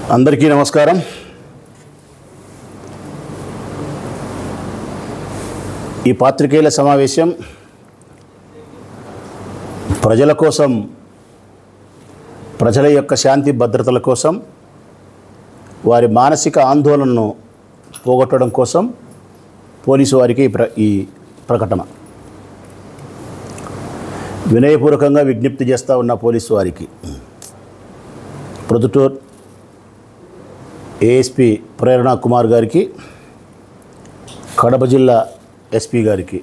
అందరికీ నమస్కారం ఈ పాత్రికేయుల సమావేశం ప్రజల కోసం ప్రజల యొక్క శాంతి భద్రతల కోసం వారి మానసిక ఆందోళనను పోగొట్టడం కోసం పోలీసు వారికి ఈ ప్ర ఈ ప్రకటన వినయపూర్వకంగా విజ్ఞప్తి చేస్తూ ఉన్న పోలీసు వారికి ప్రొద్దుటూర్ ఏఎస్పి ప్రేరణ కుమార్ గారికి కడప జిల్లా ఎస్పీ గారికి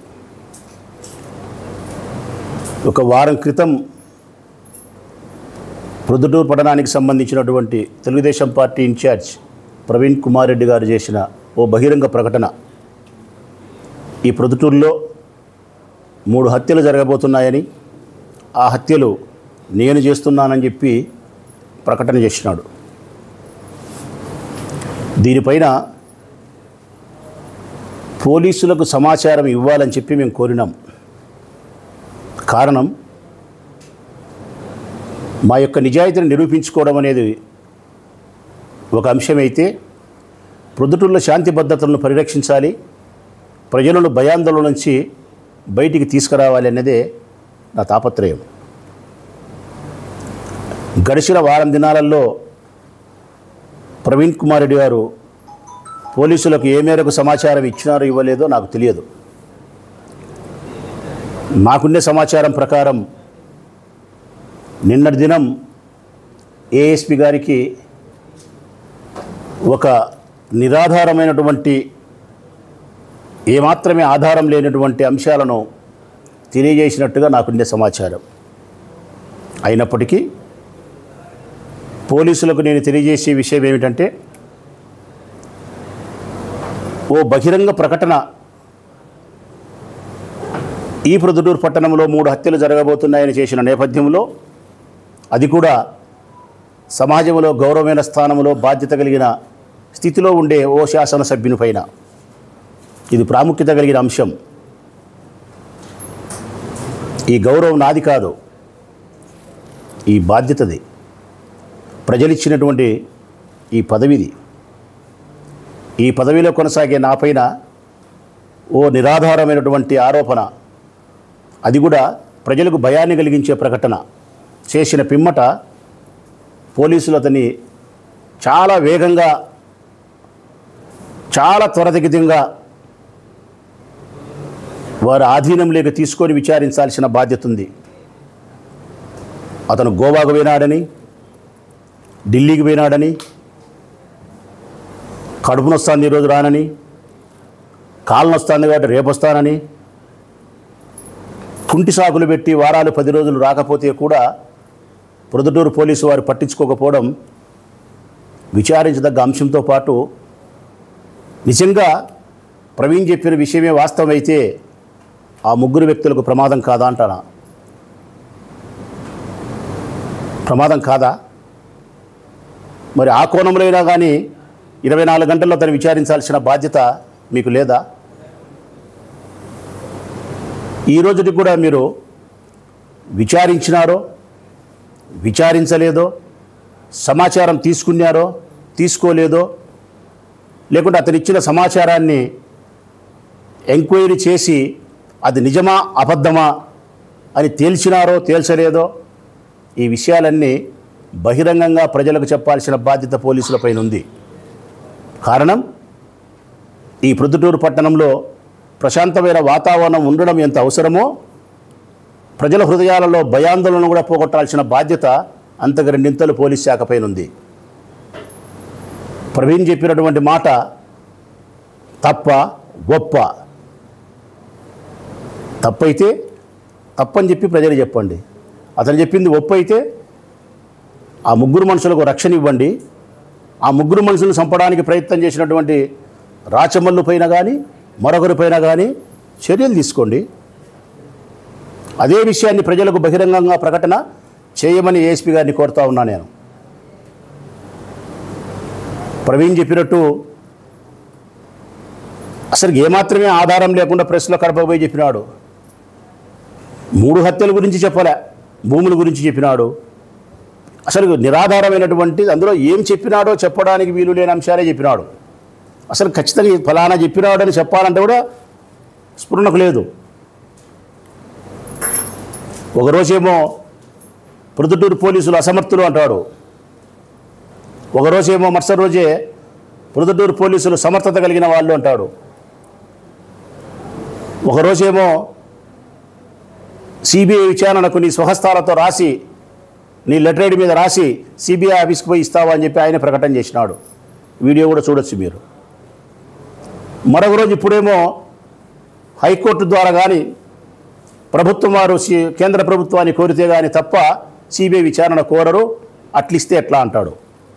ఒక వారం క్రితం ప్రొద్దుటూరు పట్టణానికి సంబంధించినటువంటి తెలుగుదేశం పార్టీ ఇన్ఛార్జ్ ప్రవీణ్ కుమార్ రెడ్డి గారు చేసిన ఓ బహిరంగ ప్రకటన ఈ ప్రొద్దుటూరులో మూడు హత్యలు జరగబోతున్నాయని ఆ హత్యలు నేను చేస్తున్నానని చెప్పి ప్రకటన చేసినాడు దీనిపైన పోలీసులకు సమాచారం ఇవ్వాలని చెప్పి మేము కోరినాం కారణం మా యొక్క నిజాయితీని నిరూపించుకోవడం అనేది ఒక అంశమైతే ప్రొద్దుటూళ్ళ శాంతి భద్రతలను పరిరక్షించాలి ప్రజలను భయాందోళన నుంచి బయటికి తీసుకురావాలి అన్నదే నా తాపత్రయం గడిచిన వారం దినాలలో ప్రవీణ్ కుమార్ రెడ్డి గారు పోలీసులకు ఏ మేరకు సమాచారం ఇచ్చినారో ఇవ్వలేదో నాకు తెలియదు నాకున్న సమాచారం ప్రకారం నిన్నటి దినం ఏఎస్పి గారికి ఒక నిరాధారమైనటువంటి ఏమాత్రమే ఆధారం లేనటువంటి అంశాలను తెలియజేసినట్టుగా నాకుండే సమాచారం అయినప్పటికీ పోలీసులకు నేను తెలియజేసే విషయం ఏమిటంటే ఓ బహిరంగ ప్రకటన ఈ ప్రొద్దుటూరు పట్టణంలో మూడు హత్యలు జరగబోతున్నాయని చేసిన నేపథ్యంలో అది కూడా సమాజంలో గౌరవమైన స్థానంలో బాధ్యత కలిగిన స్థితిలో ఉండే ఓ శాసనసభ్యుని పైన ఇది ప్రాముఖ్యత కలిగిన అంశం ఈ గౌరవం నాది కాదు ఈ బాధ్యతది ప్రజలిచ్చినటువంటి ఈ పదవిది ఈ పదవిలో కొనసాగే నాపైన ఓ నిరాధారమైనటువంటి ఆరోపణ అది కూడా ప్రజలకు భయాన్ని కలిగించే ప్రకటన చేసిన పిమ్మట పోలీసులు అతన్ని చాలా వేగంగా చాలా త్వరితగతిగా వారి ఆధీనంలోకి తీసుకొని విచారించాల్సిన బాధ్యత ఉంది అతను గోవాకు పోయినాడని ఢిల్లీకి పోయినాడని కడుపు నొస్తుంది ఈరోజు రానని కాలు నొస్తుంది కాబట్టి రేపు వస్తానని కుంటి సాకులు పెట్టి వారాలు పది రోజులు రాకపోతే కూడా ప్రొద్దుటూరు పోలీసు వారు పట్టించుకోకపోవడం విచారించదగ్గ అంశంతో పాటు నిజంగా ప్రవీణ్ చెప్పిన విషయమే వాస్తవమైతే ఆ ముగ్గురు వ్యక్తులకు ప్రమాదం కాదా అంటానా ప్రమాదం కాదా మరి ఆ కోణంలో అయినా కానీ ఇరవై నాలుగు గంటల్లో తను విచారించాల్సిన బాధ్యత మీకు లేదా ఈ రోజుకి కూడా మీరు విచారించినారో విచారించలేదో సమాచారం తీసుకున్నారో తీసుకోలేదో లేకుంటే అతను ఇచ్చిన సమాచారాన్ని ఎంక్వైరీ చేసి అది నిజమా అబద్ధమా అని తేల్చినారో తేల్చలేదో ఈ విషయాలన్నీ బహిరంగంగా ప్రజలకు చెప్పాల్సిన బాధ్యత పోలీసులపైన ఉంది కారణం ఈ ప్రొద్దుటూరు పట్టణంలో ప్రశాంతమైన వాతావరణం ఉండడం ఎంత అవసరమో ప్రజల హృదయాలలో భయాందోళన కూడా పోగొట్టాల్సిన బాధ్యత అంతకు రెండింతలు పోలీస్ శాఖపైన ఉంది ప్రవీణ్ చెప్పినటువంటి మాట తప్ప ఒప్ప తప్పైతే తప్పని చెప్పి ప్రజలు చెప్పండి అతను చెప్పింది ఒప్పు అయితే ఆ ముగ్గురు మనుషులకు రక్షణ ఇవ్వండి ఆ ముగ్గురు మనుషులను చంపడానికి ప్రయత్నం చేసినటువంటి రాచమల్లు పైన కానీ మరొకరి పైన కానీ చర్యలు తీసుకోండి అదే విషయాన్ని ప్రజలకు బహిరంగంగా ప్రకటన చేయమని ఏఎస్పీ గారిని కోరుతా ఉన్నా నేను ప్రవీణ్ చెప్పినట్టు అసలు ఏమాత్రమే ఆధారం లేకుండా ప్రెస్లో కడపబోయి చెప్పినాడు మూడు హత్యల గురించి చెప్పలే భూముల గురించి చెప్పినాడు అసలు నిరాధారమైనటువంటి అందులో ఏం చెప్పినాడో చెప్పడానికి వీలు లేని అంశాలే చెప్పినాడు అసలు ఖచ్చితంగా ఈ ఫలానా చెప్పినాడని చెప్పాలంటే కూడా స్ఫురణకు లేదు ఒకరోజేమో ప్రొద్దుటూరు పోలీసులు అసమర్థులు అంటాడు ఒకరోజేమో మరుసటి రోజే ప్రొద్దుటూరు పోలీసులు సమర్థత కలిగిన వాళ్ళు అంటాడు ఒకరోజేమో సిబిఐ విచారణకు నీ స్వహస్తాలతో రాసి నీ లెటర్ మీద రాసి సిబిఐ ఆఫీస్కి పోయి ఇస్తావా అని చెప్పి ఆయన ప్రకటన చేసినాడు వీడియో కూడా చూడొచ్చు మీరు మరొక రోజు ఇప్పుడేమో హైకోర్టు ద్వారా కానీ ప్రభుత్వం వారు సి- కేంద్ర ప్రభుత్వాన్ని కోరితే కానీ తప్ప సిబిఐ విచారణ కోరరు అట్లిస్తే ఎట్లా అంటాడు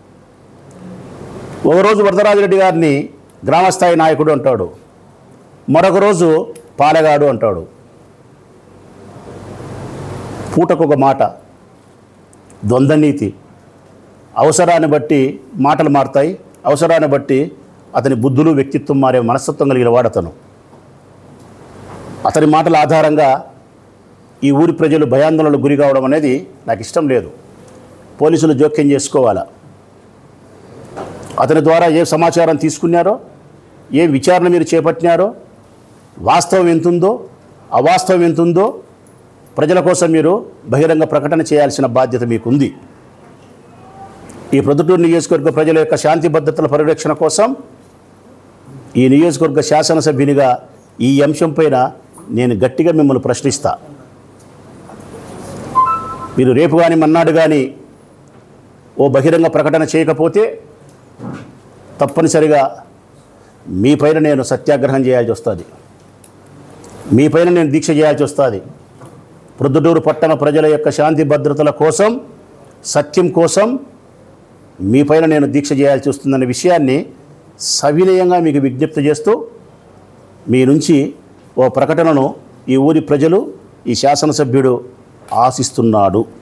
ఒకరోజు వరదరాజిరెడ్డి గారిని గ్రామస్థాయి నాయకుడు అంటాడు మరొక రోజు పాలగాడు అంటాడు పూటకు ఒక మాట ద్వంద్వనీతి అవసరాన్ని బట్టి మాటలు మారుతాయి అవసరాన్ని బట్టి అతని బుద్ధులు వ్యక్తిత్వం మారే మనస్తత్వం కలిగిన వాడు అతను అతని మాటల ఆధారంగా ఈ ఊరి ప్రజలు భయాందోళనకు గురి కావడం అనేది నాకు ఇష్టం లేదు పోలీసులు జోక్యం చేసుకోవాలా అతని ద్వారా ఏ సమాచారం తీసుకున్నారో ఏ విచారణ మీరు చేపట్టినారో వాస్తవం ఎంతుందో అవాస్తవం ఎంతుందో ప్రజల కోసం మీరు బహిరంగ ప్రకటన చేయాల్సిన బాధ్యత మీకుంది ఈ ప్రొద్దుటూరు నియోజకవర్గ ప్రజల యొక్క శాంతి భద్రతల పరిరక్షణ కోసం ఈ నియోజకవర్గ శాసనసభ్యునిగా ఈ అంశం పైన నేను గట్టిగా మిమ్మల్ని ప్రశ్నిస్తా మీరు రేపు కానీ మన్నాడు కానీ ఓ బహిరంగ ప్రకటన చేయకపోతే తప్పనిసరిగా మీ పైన నేను సత్యాగ్రహం చేయాల్సి వస్తుంది మీ పైన నేను దీక్ష చేయాల్సి వస్తుంది ప్రొద్దుటూరు పట్టణ ప్రజల యొక్క శాంతి భద్రతల కోసం సత్యం కోసం మీ పైన నేను దీక్ష చేయాల్సి వస్తుందన్న విషయాన్ని సవినయంగా మీకు విజ్ఞప్తి చేస్తూ మీ నుంచి ఓ ప్రకటనను ఈ ఊరి ప్రజలు ఈ శాసనసభ్యుడు ఆశిస్తున్నాడు